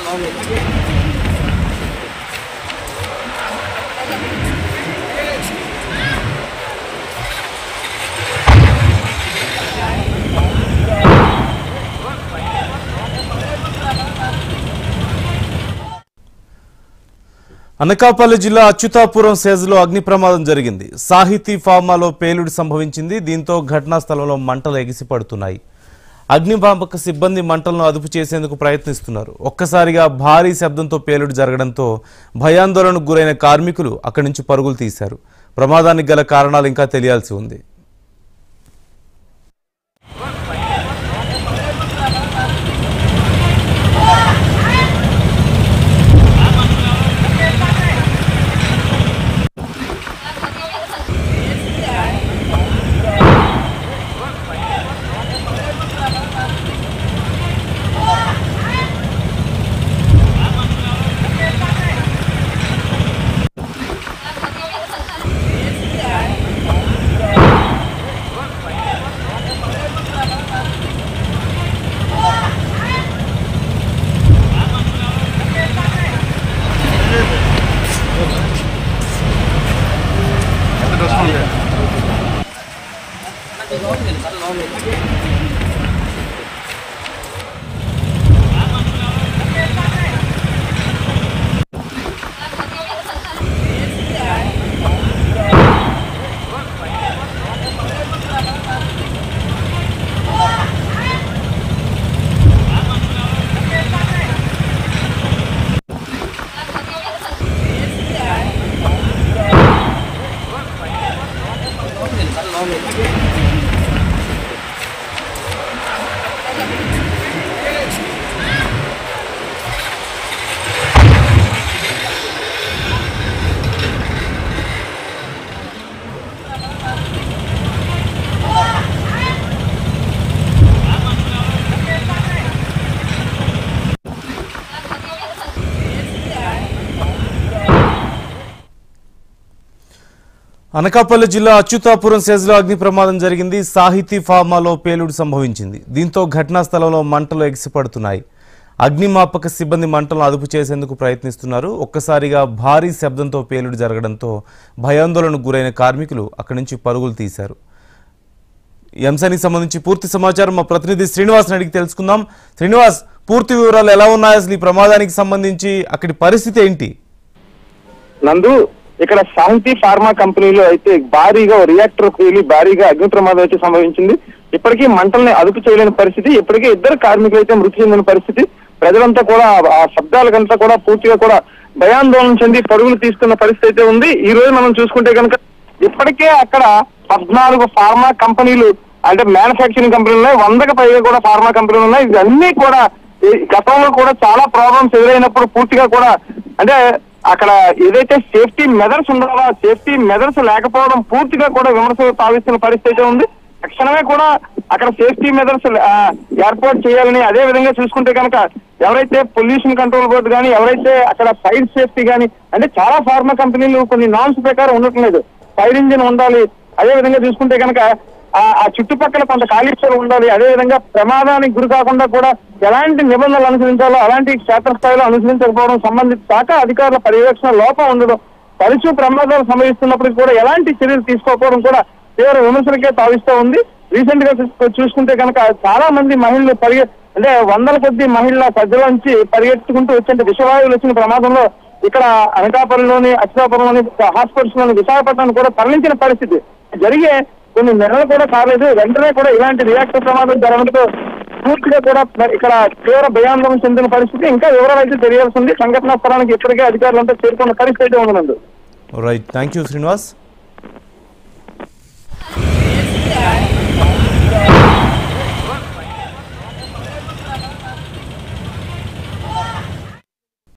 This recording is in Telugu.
అనకాపల్లి జిల్లా అచ్యుతాపురం సేజ్లో అగ్ని ప్రమాదం జరిగింది సాహితీ ఫార్మాలో పేలుడు సంభవించింది దీంతో ఘటనా స్థలంలో మంటలు ఎగిసిపడుతున్నాయి అగ్నిమాపక సిబ్బంది మంటలను అదుపు చేసేందుకు ప్రయత్నిస్తున్నారు ఒక్కసారిగా భారీ శబ్దంతో పేలుడు జరగడంతో భయాందోళనకు గురైన కార్మికులు అక్కడి నుంచి పరుగులు తీశారు ప్రమాదానికి గల కారణాలు ఇంకా తెలియాల్సి ఉంది అనకాపల్లి జిల్లా అచ్యుతాపురం సెజ్లో అగ్ని ప్రమాదం జరిగింది సాహితీ ఫార్మాలో పేలుడు సంభవించింది దీంతో ఘటనా స్థలంలో మంటలు ఎగిసిపడుతున్నాయి అగ్నిమాపక సిబ్బంది మంటలను అదుపు చేసేందుకు ప్రయత్నిస్తున్నారు ఒక్కసారిగా భారీ శబ్దంతో పేలుడు జరగడంతో భయాందోళనకు గురైన కార్మికులు అక్కడి నుంచి పరుగులు తీశారు ఈ అంశానికి సంబంధించి పూర్తి సమాచారం మా ప్రతినిధి శ్రీనివాస్ అడిగి తెలుసుకుందాం శ్రీనివాస్ పూర్తి వివరాలు ఎలా ఉన్నాయి అసలు ఈ ప్రమాదానికి సంబంధించి అక్కడి పరిస్థితి ఏంటి నందు ఇక్కడ శాంతి ఫార్మా కంపెనీలో అయితే భారీగా రియాక్టర్ పేలి భారీగా అగ్ని ప్రమాదం అయితే సంభవించింది ఇప్పటికీ మంటల్ని అదుపు చేయలేని పరిస్థితి ఇప్పటికే ఇద్దరు కార్మికులు అయితే మృతి చెందిన పరిస్థితి ప్రజలంతా కూడా ఆ శబ్దాలకంతా కూడా పూర్తిగా కూడా భయాందోళన చెంది పరుగులు తీసుకున్న పరిస్థితి అయితే ఉంది ఈ రోజు మనం చూసుకుంటే కనుక ఇప్పటికే అక్కడ పద్నాలుగు ఫార్మా కంపెనీలు అంటే మ్యానుఫ్యాక్చరింగ్ కంపెనీలు ఉన్నాయి వందకు పైగా కూడా ఫార్మా కంపెనీలు ఉన్నాయి ఇవన్నీ కూడా ఈ గతంలో కూడా చాలా ప్రాబ్లమ్స్ ఎదురైనప్పుడు పూర్తిగా కూడా అంటే అక్కడ ఏదైతే సేఫ్టీ మెజర్స్ ఉండాలో ఆ సేఫ్టీ మెజర్స్ లేకపోవడం పూర్తిగా కూడా విమర్శలు తావిస్తున్న పరిస్థితి అయితే ఉంది తక్షణమే కూడా అక్కడ సేఫ్టీ మెజర్స్ ఏర్పాటు చేయాలని అదే విధంగా చూసుకుంటే కనుక ఎవరైతే పొల్యూషన్ కంట్రోల్ బోర్డు కానీ ఎవరైతే అక్కడ ఫైర్ సేఫ్టీ కానీ అంటే చాలా ఫార్మా కంపెనీలు కొన్ని నామ్స్ ప్రకారం ఉండటం లేదు ఫైర్ ఇంజిన్ ఉండాలి అదే విధంగా చూసుకుంటే కనుక ఆ ఆ చుట్టుపక్కల కొంత కాలుష్యం ఉండాలి అదే విధంగా ప్రమాదానికి గురి కాకుండా కూడా ఎలాంటి నిబంధనలు అనుసరించాలో అలాంటి క్షేత్రస్థాయిలో అనుసరించకపోవడం సంబంధిత శాఖ అధికారుల పర్యవేక్షణ లోపం ఉండడం తరచూ ప్రమాదాలు సంభవిస్తున్నప్పటికీ కూడా ఎలాంటి చర్యలు తీసుకోకపోవడం కూడా తీవ్ర విమర్శలకే తావిస్తూ ఉంది రీసెంట్ గా చూసు- చూసుకుంటే కనుక చాలా మంది మహిళలు పరిగె అంటే వందల కొద్ది మహిళల సజ్జలోంచి పరిగెత్తుకుంటూ వచ్చే విషవాయువులు వచ్చిన ప్రమాదంలో ఇక్కడ అనకాపురంలోని అచ్యుతాపురంలోని హాస్పిటల్స్ లోని విశాఖపట్నం కూడా తరలించిన పరిస్థితి జరిగే కొన్ని నెలలు కూడా కాలేదు వెంటనే కూడా ఇలాంటి రియాక్టర్ ప్రమాదం జరగడంతో పూర్తిగా కూడా మరి ఇక్కడ తీవ్ర భయాందోళన చెందిన పరిస్థితి ఇంకా వివరాలు అయితే తెలియాల్సి ఉంది సంఘటనా స్థలానికి ఇప్పటికే అధికారులంతా చేరుకున్న పరిస్థితి అయితే ఉంది రైట్ థ్యాంక్ యూ శ్రీనివాస్